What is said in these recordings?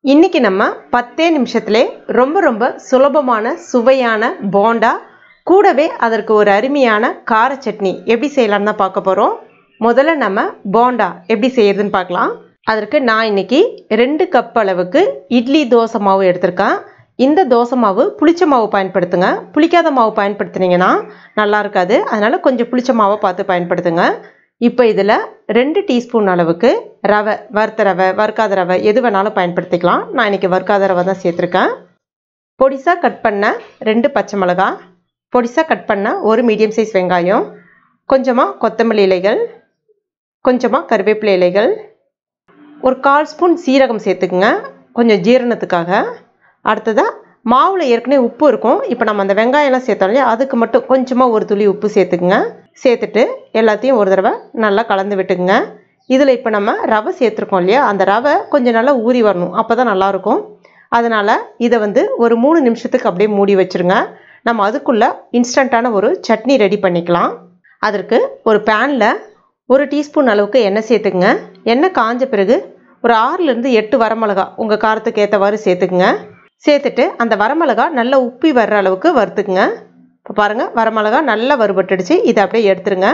இன்னைக்கு நம்ம பத்தே நிமிஷத்திலே ரொம்ப ரொம்ப சுலபமான சுவையான போண்டா கூடவே அதற்கு ஒரு அருமையான கார சட்னி எப்படி செய்யலாம்னு தான் பார்க்க போகிறோம் முதல்ல நம்ம போண்டா எப்படி செய்யறதுன்னு பார்க்கலாம் அதற்கு நான் இன்னைக்கு ரெண்டு கப் அளவுக்கு இட்லி தோசை மாவு எடுத்திருக்கேன் இந்த தோசை மாவு புளிச்ச மாவு பயன்படுத்துங்க புளிக்காத மாவு பயன்படுத்துனீங்கன்னா நல்லா இருக்காது அதனால் கொஞ்சம் புளிச்ச மாவை பார்த்து பயன்படுத்துங்க இப்போ இதில் ரெண்டு டீஸ்பூன் அளவுக்கு ரவை வறுத்த ரவை வறுக்காத ரவை எது வேணாலும் பயன்படுத்திக்கலாம் நான் இன்றைக்கி வறுக்காத ரவை தான் சேர்த்துருக்கேன் பொடிசாக கட் பண்ண ரெண்டு பச்சை மிளகா பொடிசாக கட் பண்ண ஒரு மீடியம் சைஸ் வெங்காயம் கொஞ்சமாக கொத்தமல்லி இலைகள் கொஞ்சமாக கருவேப்பிலை இலைகள் ஒரு கால் ஸ்பூன் சீரகம் சேர்த்துக்குங்க கொஞ்சம் ஜீரணத்துக்காக அடுத்ததாக மாவில் ஏற்கனவே உப்பு இருக்கும் இப்போ நம்ம அந்த வெங்காயம்லாம் சேர்த்தோம் இல்லையா அதுக்கு மட்டும் கொஞ்சமாக ஒரு துளி உப்பு சேர்த்துக்குங்க சேர்த்துட்டு எல்லாத்தையும் ஒரு தடவை நல்லா கலந்து விட்டுக்குங்க இதில் இப்போ நம்ம ரவை சேர்த்துருக்கோம் இல்லையா அந்த ரவை கொஞ்சம் நல்லா ஊறி வரணும் அப்போ தான் நல்லாயிருக்கும் அதனால் இதை வந்து ஒரு மூணு நிமிஷத்துக்கு அப்படியே மூடி வச்சுருங்க நம்ம அதுக்குள்ளே இன்ஸ்டண்ட்டான ஒரு சட்னி ரெடி பண்ணிக்கலாம் அதற்கு ஒரு பேனில் ஒரு டீஸ்பூன் அளவுக்கு எண்ணெய் சேர்த்துக்குங்க எண்ணெய் காஞ்ச பிறகு ஒரு ஆறுலேருந்து எட்டு வரமிளகா உங்கள் காரத்துக்கு ஏற்றவாறு சேர்த்துக்குங்க சேர்த்துட்டு அந்த வரமிளகா நல்லா உப்பி வர்ற அளவுக்கு வறுத்துக்குங்க இப்போ பாருங்கள் வரமிளகா நல்லா வறுபட்டுடுச்சு இதை அப்படியே எடுத்துருங்க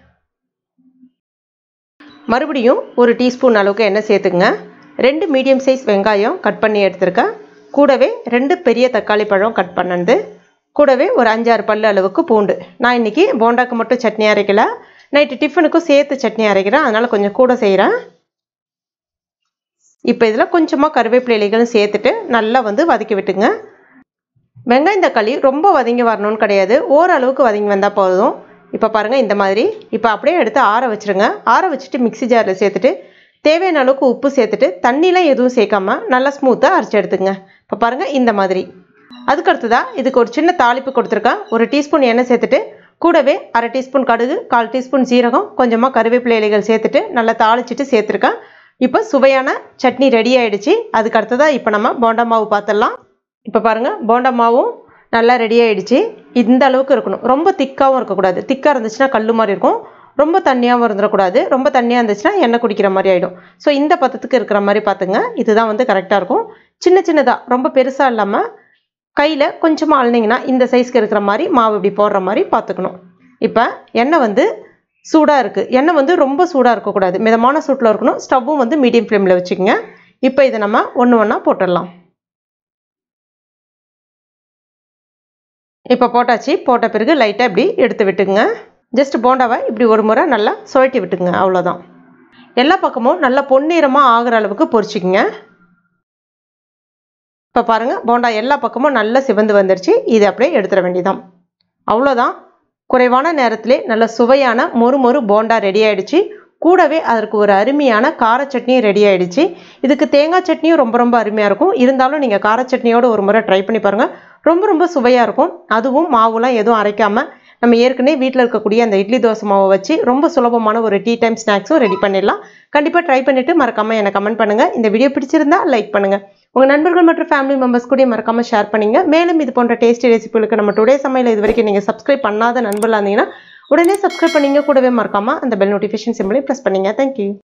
மறுபடியும் ஒரு டீஸ்பூன் அளவுக்கு எண்ணெய் சேர்த்துக்குங்க ரெண்டு மீடியம் சைஸ் வெங்காயம் கட் பண்ணி எடுத்துருக்கேன் கூடவே ரெண்டு பெரிய தக்காளி பழம் கட் பண்ணது கூடவே ஒரு அஞ்சாறு பல்லு அளவுக்கு பூண்டு நான் இன்றைக்கி போண்டாக்கு மட்டும் சட்னி அரைக்கல நைட்டு டிஃபனுக்கும் சேர்த்து சட்னி அரைக்கிறேன் அதனால் கொஞ்சம் கூட செய்கிறேன் இப்போ இதில் கொஞ்சமாக கருவேப்பிலை இலைகளும் சேர்த்துட்டு நல்லா வந்து வதக்கி விட்டுங்க வெங்காயம் தக்காளி ரொம்ப வதங்கி வரணும்னு கிடையாது ஓரளவுக்கு வதங்கி வந்தால் போதும் இப்போ பாருங்கள் இந்த மாதிரி இப்போ அப்படியே எடுத்து ஆற வச்சுருங்க ஆற வச்சுட்டு மிக்சி ஜாரில் சேர்த்துட்டு தேவையான அளவுக்கு உப்பு சேர்த்துட்டு தண்ணிலாம் எதுவும் சேர்க்காம நல்லா ஸ்மூத்தாக அரைச்சி எடுத்துங்க இப்போ பாருங்கள் இந்த மாதிரி அதுக்கு அடுத்ததாக இதுக்கு ஒரு சின்ன தாளிப்பு கொடுத்துருக்கேன் ஒரு டீஸ்பூன் எண்ணெய் சேர்த்துட்டு கூடவே அரை டீஸ்பூன் கடுகு கால் டீஸ்பூன் சீரகம் கொஞ்சமாக கருவேப்பிலை இலைகள் சேர்த்துட்டு நல்லா தாளிச்சிட்டு சேர்த்துருக்கேன் இப்போ சுவையான சட்னி ரெடி ஆகிடுச்சு அதுக்கு அடுத்ததாக இப்போ நம்ம போண்டா மாவு பார்த்துடலாம் இப்போ பாருங்கள் போண்டா மாவும் நல்லா ரெடி ஆகிடுச்சு இந்த அளவுக்கு இருக்கணும் ரொம்ப திக்காகவும் இருக்கக்கூடாது திக்காக இருந்துச்சுன்னா கல் மாதிரி இருக்கும் ரொம்ப தண்ணியாகவும் இருந்துடக்கூடாது ரொம்ப தண்ணியாக இருந்துச்சுன்னா எண்ணெய் குடிக்கிற மாதிரி ஆகிடும் ஸோ இந்த பதத்துக்கு இருக்கிற மாதிரி பார்த்துங்க இதுதான் வந்து கரெக்டாக இருக்கும் சின்ன சின்னதாக ரொம்ப பெருசாக இல்லாமல் கையில் கொஞ்சமாக அழுனிங்கன்னா இந்த சைஸ்க்கு இருக்கிற மாதிரி மாவு இப்படி போடுற மாதிரி பார்த்துக்கணும் இப்போ எண்ணெய் வந்து சூடாக இருக்குது எண்ணெய் வந்து ரொம்ப சூடாக இருக்கக்கூடாது மிதமான சூட்டில் இருக்கணும் ஸ்டவ்வும் வந்து மீடியம் ஃப்ளேமில் வச்சுக்கோங்க இப்போ இதை நம்ம ஒன்று ஒன்றா போட்டுடலாம் இப்போ போட்டாச்சு போட்ட பிறகு லைட்டாக இப்படி எடுத்து விட்டுங்க ஜஸ்ட் போண்டாவை இப்படி ஒரு முறை நல்லா சுழட்டி விட்டுங்க அவ்வளோதான் எல்லா பக்கமும் நல்லா பொன்னிறமாக ஆகிற அளவுக்கு பொரிச்சிக்கங்க இப்போ பாருங்கள் போண்டா எல்லா பக்கமும் நல்லா சிவந்து வந்துருச்சு இது அப்படியே எடுத்துட வேண்டியதான் அவ்வளோதான் குறைவான நேரத்திலே நல்ல சுவையான மொறு மொறு போண்டா ரெடி ஆயிடுச்சு கூடவே அதற்கு ஒரு அருமையான கார சட்னியும் ரெடி ஆயிடுச்சு இதுக்கு தேங்காய் சட்னியும் ரொம்ப ரொம்ப அருமையாக இருக்கும் இருந்தாலும் நீங்கள் கார சட்னியோட ஒரு முறை ட்ரை பண்ணி பாருங்கள் ரொம்ப ரொம்ப சுவையாக இருக்கும் அதுவும் மாவுலாம் எதுவும் அரைக்காமல் நம்ம ஏற்கனவே வீட்டில் இருக்கக்கூடிய அந்த இட்லி தோசை மாவை வச்சு ரொம்ப சுலபமான ஒரு டீ டைம் ஸ்நாக்ஸும் ரெடி பண்ணிடலாம் கண்டிப்பாக ட்ரை பண்ணிவிட்டு மறக்காமல் எனக்கு கமெண்ட் பண்ணுங்கள் இந்த வீடியோ பிடிச்சிருந்தா லைக் பண்ணுங்கள் உங்கள் நண்பர்கள் மற்றும் ஃபேமிலி மெம்பர்ஸ் கூட மறக்காமல் ஷேர் பண்ணிங்க மேலும் இது போன்ற டேஸ்டி ரெசிபிகளுக்கு நம்ம டுடே சமையல் இது வரைக்கும் நீங்கள் சப்ஸ்கிரைப் பண்ணாத நண்பர்களாக இருந்தீங்கன்னா உடனே சப்ஸ்கிரைப் பண்ணிங்க கூடவே மறக்காமல் அந்த பெல் நோட்டிஃபிகேஷன் சிம்பிளையும் ப்ரெஸ் பண்ணிங்க தேங்க்யூ